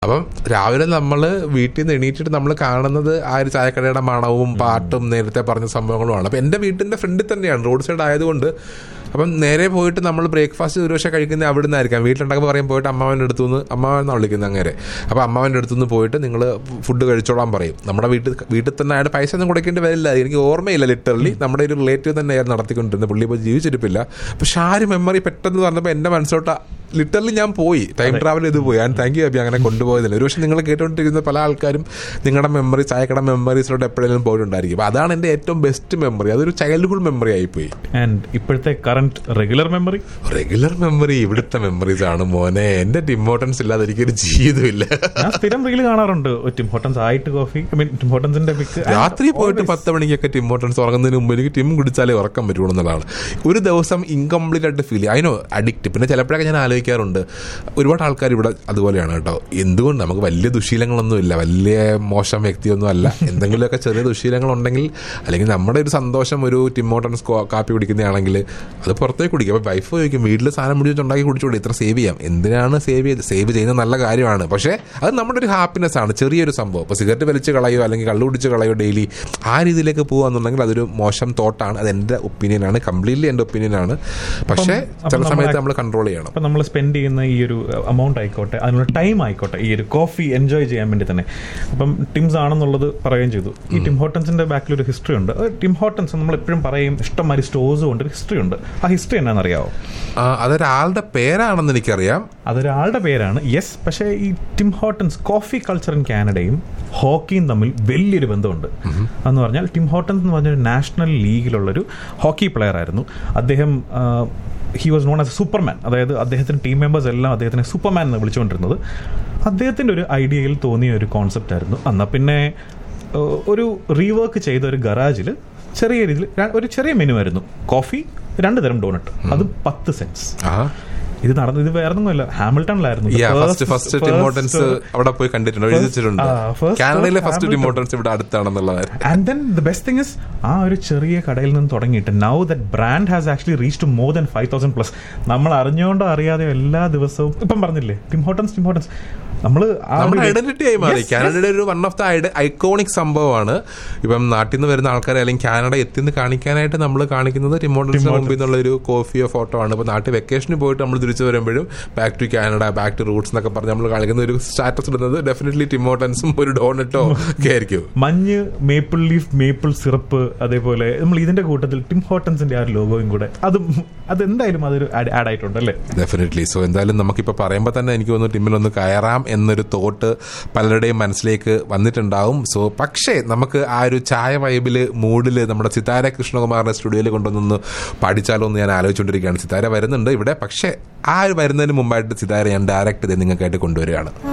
അപ്പം രാവിലെ നമ്മൾ വീട്ടിൽ നിന്ന് എണീറ്റിട്ട് നമ്മൾ കാണുന്നത് ആ ഒരു ചായക്കടയുടെ മണവും പാട്ടും നേരത്തെ പറഞ്ഞ സംഭവങ്ങളുമാണ് അപ്പം എൻ്റെ വീട്ടിൻ്റെ ഫ്രണ്ടിൽ തന്നെയാണ് റോഡ് സൈഡ് ആയതുകൊണ്ട് അപ്പം നേരെ പോയിട്ട് നമ്മൾ ബ്രേക്ക്ഫാസ്റ്റ് ഒരു പക്ഷേ കഴിക്കുന്നത് അവിടെ നിന്നായിരിക്കാം വീട്ടിലുണ്ടാക്കുമ്പോൾ പറയും പോയിട്ട് അമ്മാവൻ്റെ അടുത്തു നിന്ന് അമ്മാവെന്നാണ് വിളിക്കുന്നത് അങ്ങനെ അപ്പോൾ അമ്മാവൻ്റെ അടുത്തു നിന്ന് പോയിട്ട് നിങ്ങൾ ഫുഡ് കഴിച്ചോളാൻ പറയും നമ്മുടെ വീട്ടിൽ വീട്ടിൽ തന്നെ ആയിട്ട് പൈസ ഒന്നും കൊടുക്കേണ്ടി വരില്ല എനിക്ക് ഓർമ്മയില്ല ലിറ്ററലി നമ്മുടെ ഒരു റിലേറ്റീവ് തന്നെയായിരുന്നു നടത്തിക്കൊണ്ടിരുന്നത് പുള്ളി ഇപ്പോൾ ജീവിച്ചിരിപ്പില്ല പക്ഷെ ആ ഒരു മെമ്മറി പെട്ടെന്ന് പറഞ്ഞപ്പോൾ എൻ്റെ മനസ്സോട്ട് ലിറ്ററലി ഞാൻ പോയി ടൈം ട്രാവൽ ചെയ്ത് പോയി ഞാൻ താങ്ക് യു അബി അങ്ങനെ കൊണ്ടുപോയതില്ല ഒരു പക്ഷേ നിങ്ങൾ കേട്ടുകൊണ്ടിരിക്കുന്ന പല ആൾക്കാരും നിങ്ങളുടെ മെമ്മറി ചായക്കട മെമ്മറീസിലോട്ട് എപ്പോഴെങ്കിലും പോയിട്ടുണ്ടായിരിക്കും അപ്പോൾ അതാണ് എൻ്റെ ഏറ്റവും ബെസ്റ്റ് മെമ്മറി അതൊരു ചൈൽഡ്ഹുഡ് മെമ്മറി ആയിപ്പോയി ആൻഡ് ഇപ്പോഴത്തെ current regular memory regular memory ഇവിടുത്തെ മെമ്മറീസ് ആണ് മോനെ എൻ്റെ ഇമ്പോർട്ടൻസ് ഇല്ലാതെ എനിക്കൊരു ജീവിതമില്ല ഞാൻ സ്ഥിരം റീൽ കാണാറുണ്ട് ടിം ഹോട്ടൻസ് ആയിട്ട് കോഫി ഐ മീൻ ടിം ഹോട്ടൻസിന്റെ പിക്ക് രാത്രി പോയിട്ട് പത്ത് മണിക്കൊക്കെ ടിം ഹോട്ടൻസ് ഉറങ്ങുന്നതിന് മുമ്പ് എനിക്ക് ടിം കുടിച്ചാലേ ഉറക്കം പറ്റുള്ളൂ എന്നുള്ളതാണ് ഒരു ദിവസം ഇൻകംപ്ലീറ്റ് ആയിട്ട് ഫീൽ ചെയ്യും അതിനോ അഡിക്റ്റ് പിന്നെ ചിലപ്പോഴൊക്കെ ഞാൻ ആലോചിക്കാറുണ്ട് ഒരുപാട് ആൾക്കാർ ഇവിടെ അതുപോലെയാണ് കേട്ടോ എന്തുകൊണ്ട് നമുക്ക് വലിയ ദുശീലങ്ങളൊന്നും ഇല്ല വലിയ മോശം വ്യക്തിയൊന്നും അല്ല എന്തെങ്കിലുമൊക്കെ ചെറിയ ദുശീലങ്ങൾ ഉണ്ടെങ്കിൽ അല്ലെങ്കിൽ നമ്മുടെ ഒരു സന്തോഷം ഒരു ടിം ഹോട്ടൻസ് കോ- കാപ്പി കുടിക്കുന്നതാണെങ്കിൽ അത് പുറത്തേക്ക് കുടിക്കും അപ്പോൾ വൈഫ് ചോദിക്കും വീട്ടിൽ സാധനം പിടിച്ച് ഉണ്ടാക്കി കുടിച്ചോളൂ ഇത്ര സേവ് ചെയ്യാം എന്തിനാണ് സേവ് ചെയ്ത് സേവ് ചെയ്യുന്നത് നല്ല കാര്യമാണ് പക്ഷേ അത് നമ്മുടെ ഒരു ഹാപ്പിനെസ് ആണ് ചെറിയൊരു സംഭവം ഇപ്പോൾ സിഗരറ്റ് വലിച്ച് കളയോ അല്ലെങ്കിൽ കള്ളു കുടിച്ച് കളയോ ഡെയിലി ആ രീതിയിലേക്ക് പോകുകയെന്നുണ്ടെങ്കിൽ അതൊരു മോശം തോട്ടാണ് അത് എൻ്റെ ഒപ്പീനിയനാണ് കംപ്ലീറ്റ്ലി എൻ്റെ ഒപ്പീനിയനാണ് പക്ഷേ അപ്പം ചില നമ്മൾ സമയത്ത് നമ്മൾ കൺട്രോൾ ചെയ്യണം അപ്പൊ നമ്മൾ സ്പെൻഡ് ചെയ്യുന്ന ഈ ഒരു എമൗണ്ട് ആയിക്കോട്ടെ അതിനുള്ള ടൈം ആയിക്കോട്ടെ ഈ ഒരു കോഫി എൻജോയ് ചെയ്യാൻ വേണ്ടി തന്നെ അപ്പം ടിംസ് ആണെന്നുള്ളത് പറയുകയും ചെയ്തു ഈ ടിം ഹോട്ടൻസിന്റെ ബാക്കിൽ ഒരു ഹിസ്റ്ററി ഉണ്ട് അത് ടിം ഹോട്ടൻസ് നമ്മൾ എപ്പോഴും പറയും ഇഷ്ടംമാതിരി സ്റ്റോഴ്സും ഉണ്ട് ഒരു ഹിസ്റ്ററി ഉണ്ട് ആ ഹിസ്റ്ററി എന്നാണെന്ന് അറിയാവോ ആ, അതൊരാളുടെ പേരാണെന്ന് എനിക്കറിയാം അതൊരാളുടെ പേരാണ് യെസ് പക്ഷേ ഈ Tim Hortons coffee culture in കാനഡയും ഹോക്കിയും തമ്മിൽ വലിയൊരു ബന്ധമുണ്ട് എന്ന് പറഞ്ഞാൽ ടിം ഹോട്ടൻസ് എന്ന് പറഞ്ഞൊരു നാഷണൽ ലീഗിലുള്ളൊരു ഹോക്കി പ്ലെയർ ആയിരുന്നു അദ്ദേഹം he was known as a Superman അതായത് അദ്ദേഹത്തിന് ടീം മെമ്പേഴ്സ് എല്ലാം അദ്ദേഹത്തിനെ സൂപ്പർമാൻ എന്ന് വിളിച്ചുകൊണ്ടിരുന്നത് അദ്ദേഹത്തിൻ്റെ ഒരു ഐഡിയയിൽ തോന്നിയ ഒരു കോൺസെപ്റ്റ് ആയിരുന്നു എന്നാൽ പിന്നെ ഏഹ്, ഒരു റീവർക്ക് ചെയ്ത ഒരു ഗറാജിൽ ചെറിയ രീതിയിൽ ര- ഒരു ചെറിയ മെനു ആയിരുന്നു കോഫി രണ്ട് തരം ഡോണറ്റ് അതും പത്ത് സെൻസ് ആ ഇത് നടന്നു ഇത് വേറെ ഒന്നുമല്ല ഹാമിൽട്ടണിലായിരുന്നു The first first first- Tim Hortons അവിടെ പോയി കണ്ടിട്ടുണ്ട് എഴുതി വെച്ചിട്ടുണ്ട് ആ, first കാനഡയിലെ ഫസ്റ്റ് Hamilton. ടിമോട്ടൻസ് ഇവിടെ അടുത്താണെന്നുള്ളതായിരുന്നു and then the best thing is ആ ഒരു ചെറിയ കടയിൽ നിന്ന് തുടങ്ങിയിട്ട് now that brand has actually reach to more than five thousand plus നമ്മൾ അറിഞ്ഞുകൊണ്ടോ അറിയാതെയോ എല്ലാ ദിവസവും ഇപ്പം പറഞ്ഞില്ലേ ടിംഹോട്ടൻസ് ടിംഹോട്ടൻസ് നമ്മൾ നമ്മുടെ ഐഡന്റിറ്റി ആയി മാറി കാനഡയുടെ ഒരു വൺ ഓഫ് ദ ഐക്കോണിക് സംഭവമാണ് ഇപ്പം നാട്ടിൽ നിന്ന് വരുന്ന ആൾക്കാരെ അല്ലെങ്കിൽ കാനഡ എത്തിന്ന് കാണിക്കാനായിട്ട് നമ്മൾ കാണിക്കുന്നത് ടിമോട്ടൻസിന് മുമ്പിൽ നിന്നുള്ള ഒരു കോഫിയോ ഫോട്ടോ ആണ് ഇപ്പൊ നാട്ടിൽ വെക്കേഷന് പോയിട്ട് നമ്മൾ തിരിച്ചു വരുമ്പോഴും back to Canada back to roots എന്നൊക്കെ പറഞ്ഞ് നമ്മൾ കാണിക്കുന്ന ഒരു സ്റ്റാറ്റസ് ഇടുന്നത് ഡെഫിനറ്റ്ലി ടിമോട്ടൻസും ഒരു ഡോണറ്റോ ഒക്കെ ആയിരിക്കും മഞ്ഞ് മേപ്പിൾ ലീഫ് മേപ്പിൾ സിറപ്പ് അതേപോലെ നമ്മൾ ഇതിന്റെ കൂട്ടത്തിൽ ടിം ഹോട്ടൻസിന്റെ ആ ഒരു ലോഗോയും കൂടെ അതും അതെന്തായാലും അതൊരു ആഡ് ആയിട്ടുണ്ട് അല്ലേ ഡെഫിനറ്റ്ലി സോ എന്തായാലും നമുക്കിപ്പോൾ പറയുമ്പോൾ തന്നെ എനിക്ക് തോന്നുന്നു ടീമിലൊന്ന് കയറാം എന്നൊരു തോട്ട് പലരുടെയും മനസ്സിലേക്ക് വന്നിട്ടുണ്ടാവും സോ പക്ഷേ നമുക്ക് ആ ഒരു ചായ വൈബിൽ മൂഡിൽ നമ്മുടെ സിതാര കൃഷ്ണകുമാറിന്റെ സ്റ്റുഡിയോയിൽ കൊണ്ടുവന്നൊന്ന് പഠിച്ചാലോ എന്ന് ഞാൻ ആലോചിച്ചുകൊണ്ടിരിക്കുകയാണ് സിതാര വരുന്നുണ്ട് ഇവിടെ പക്ഷേ ആ ഒരു വരുന്നതിന് മുമ്പായിട്ട് സിതാര ഞാൻ ഡയറക്റ്റ് ഇത് നിങ്ങൾക്കായിട്ട് കൊണ്ടുവരികയാണ്